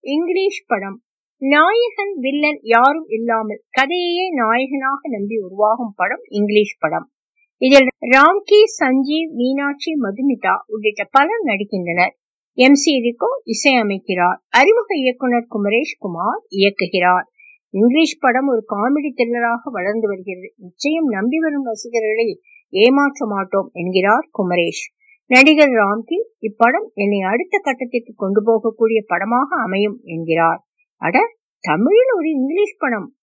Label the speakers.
Speaker 1: English படம் நாயகன் villain யாரும் இல்லாமல் கதையையே நாயகனாக நம்பி உருவாகும் படம் இங்கிலீஷ் படம் இதில் ராம்கி சஞ்சீவ் மீனாட்சி மதுமிதா உள்ளிட்ட பலர் நடிக்கின்றனர் எம் சி ரிகோ இசையமைக்கிறார் அறிமுக இயக்குனர் குமரேஷ் குமார் இயக்குகிறார் இங்கிலீஷ் படம் ஒரு காமெடி த்ரில்லராக வளர்ந்து வருகிறது நிச்சயம் நம்பி வரும் ரசிகர்களை ஏமாற்ற மாட்டோம் என்கிறார் குமரேஷ் நடிகர் ராம்கி இப்படம் என்னை அடுத்த கட்டத்திற்கு கொண்டு போகக்கூடிய படமாக அமையும் என்கிறார் அட தமிழில் ஒரு இங்கிலீஷ் படம்